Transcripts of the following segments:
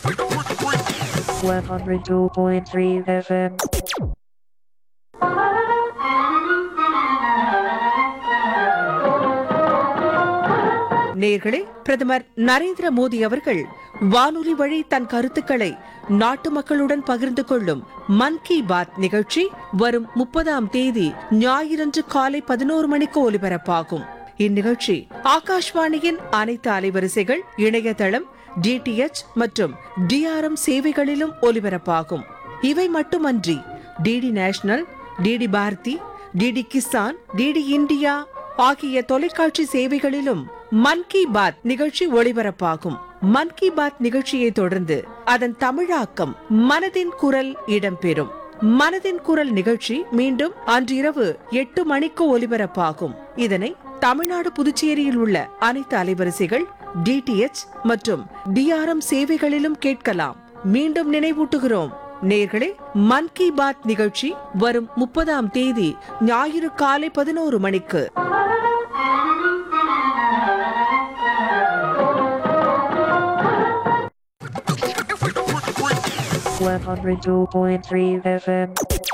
102.3 FM. நேர்களே பிரதமர் நரேந்திர மோடி அவர்கள் வானொலி வழி தன் கருத்துக்களை நாட்டு மக்களுடன் பகிர்ந்து கொள்ளும் மன் கி பாத் நிகழ்ச்சி வரும் முப்பதாம் தேதி ஞாயிறன்று காலை பதினோரு மணிக்கு ஒலிபரப்பாகும் இந்நிகழ்ச்சி ஆகாஷ்வாணியின் அனைத்து அலைவரிசைகள் இணையதளம் டிடிஎச் மற்றும் டிஆர்எம் சேவைகளிலும் ஒலிபரப்பாகும் இவை மட்டுமன்றி DD national DD Bharati DD Kisan DD India ஆகிய தொலைக்காட்சி சேவைகளிலும் மன் கி பாத் நிகழ்ச்சி ஒளிபரப்பாகும் மன் கி பாத் நிகழ்ச்சியை தொடர்ந்து அதன் தமிழாக்கம் மனதின் குரல் இடம்பெறும் மனதின் குரல் நிகழ்ச்சி மீண்டும் அன்றிரவு எட்டு மணிக்கு ஒலிபரப்பாகும் இதனை தமிழ்நாடு புதுச்சேரியில் உள்ள அனைத்து அலைவரிசைகள் டிடிஎச் மற்றும் டிஆர்எம் சேவைகளிலும் கேட்கலாம் மீண்டும் நினைவூட்டுகிறோம் நேர்களே மன் கி பாத் நிகழ்ச்சி வரும் முப்பதாம் தேதி ஞாயிறு காலை பதினோரு மணிக்கு 102.3 FM.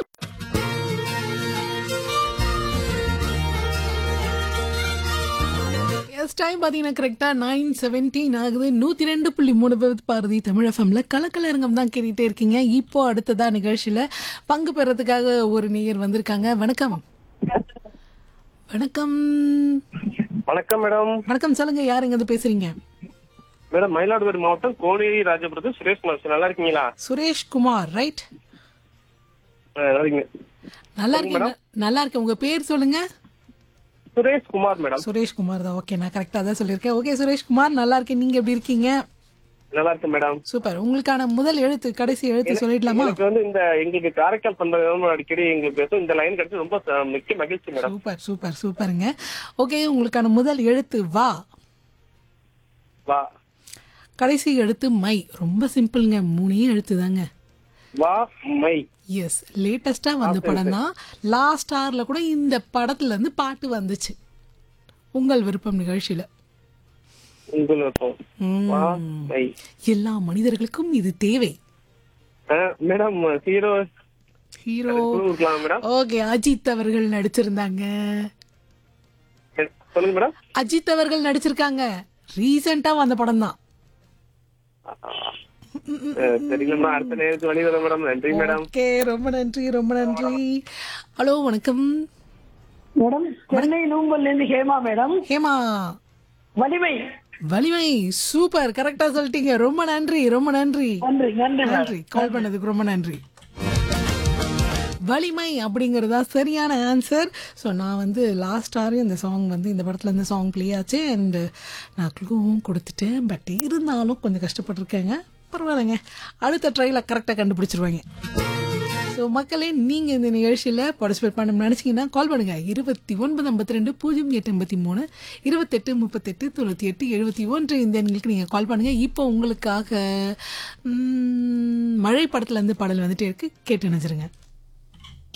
எஸ் டைம் பார்த்தீங்கன்னா கரெக்டாக நைன் செவன்டீன் ஆகுது நூற்றி ரெண்டு புள்ளி மூணு பேர் பாரதி தமிழ் எஃப்எம்ல கலக்கலரங்கம் தான் கேட்டுகிட்டே இருக்கீங்க இப்போ அடுத்ததா நிகழ்ச்சியில் பங்கு பெறதுக்காக ஒரு நேயர் வந்திருக்காங்க வணக்கம் வணக்கம் வணக்கம் மேடம் வணக்கம் சொல்லுங்க யார் இருந்து பேசுறீங்க மேடம் மயிலாடுதுறை மாவட்டம் கோனேரி ராஜபுரத்து சுரேஷ் குமார் நல்லா இருக்கீங்களா சுரேஷ் குமார் ரைட் ஆ, நல்லா இருக்கீங்க நல்லா இருக்கீங்க நல்லா இருக்கேன் உங்க பேர் சொல்லுங்க சுரேஷ் குமார் மேடம் சுரேஷ் குமார் தான் ஓகே நான் கரெக்டாக தான் சொல்லியிருக்கேன் ஓகே சுரேஷ் குமார் நல்லா இருக்கேன் நீங்க எப்படி இருக்கீங்க நல்லா இருக்கேன் மேடம் சூப்பர் உங்களுக்கான முதல் எழுத்து கடைசி எழுத்து சொல்லிடலாமா எனக்கு வந்து இந்த எங்களுக்கு காரைக்கால் பண்றது அடிக்கடி எங்களுக்கு பேசும் இந்த லைன் கிடைச்சு ரொம்ப ச- மிக்க மகிழ்ச்சி மேடம் சூப்பர் சூப்பர் சூப்பருங்க ஓகே உங்களுக்கான முதல் எழுத்து வா வா கடைசி எழுத்து மை ரொம்ப சிம்பிள்ங்க மூணே எழுத்து தாங்க வா மை எஸ் லேட்டஸ்டா வந்த படம் தான் லாஸ்ட் ஹார்ல கூட இந்த படத்துல இருந்து பாட்டு வந்துச்சு உங்கள் விருப்பம் நிகழ்ச்சியில உங்களுக்கு ம். வா மை எல்லா மனிதர்களுக்கும் இது தேவை ஆ, மேடம் ஹீரோ ஹீரோ இருக்கலாம் மேடம் ஓகே அஜித் அவர்கள் நடிச்சிருந்தாங்க சொல்லுங்க மேடம் அஜித் அவர்கள் நடிச்சிருக்காங்க ரீசெண்டா வந்த படம் தான் ஆ, சரிங்க மேடம் அடுத்த நேரத்துக்கு வழி வரேன் மேடம் நன்றி மேடம் ஓகே ரொம்ப நன்றி ரொம்ப நன்றி ஹலோ வணக்கம் மேடம் சென்னை நூம்பல்ல இருந்து ஹேமா மேடம் ஹேமா வலிமை வலிமை சூப்பர் கரெக்டா சொல்லிட்டீங்க ரொம்ப நன்றி ரொம்ப நன்றி நன்றி நன்றி மேடம் நன்றி கால் பண்ணதுக்கு ரொம்ப நன்றி வலிமை அப்படிங்கிறதா சரியான ஆன்சர் ஸோ நான் வந்து லாஸ்ட் ஆரும் இந்த சாங் வந்து இந்த படத்தில் இந்த சாங் ப்ளே ஆச்சு அண்டு நான் க்ளூவும் கொடுத்துட்டேன் பட் இருந்தாலும் கொஞ்சம் கஷ்டப்பட்டிருக்கேங்க பரவாயில்லைங்க அடுத்த ட்ரையில் கரெக்டாக கண்டுபிடிச்சிருவாங்க ஸோ மக்களே நீங்கள் இந்த நிகழ்ச்சியில் பார்ட்டிசிபேட் பண்ண நினச்சிங்கன்னா கால் பண்ணுங்கள் இருபத்தி ஒன்பது ஐம்பத்தி ரெண்டு பூஜ்ஜியம் எட்டு எண்பத்தி மூணு இருபத்தெட்டு முப்பத்தெட்டு தொண்ணூற்றி எட்டு எழுபத்தி ஒன்று இந்த எண்களுக்கு நீங்கள் கால் பண்ணுங்கள் இப்போ உங்களுக்காக ம், மழை படத்துலேருந்து பாடல் வந்துட்டே இருக்கு கேட்டு நினைச்சிருங்க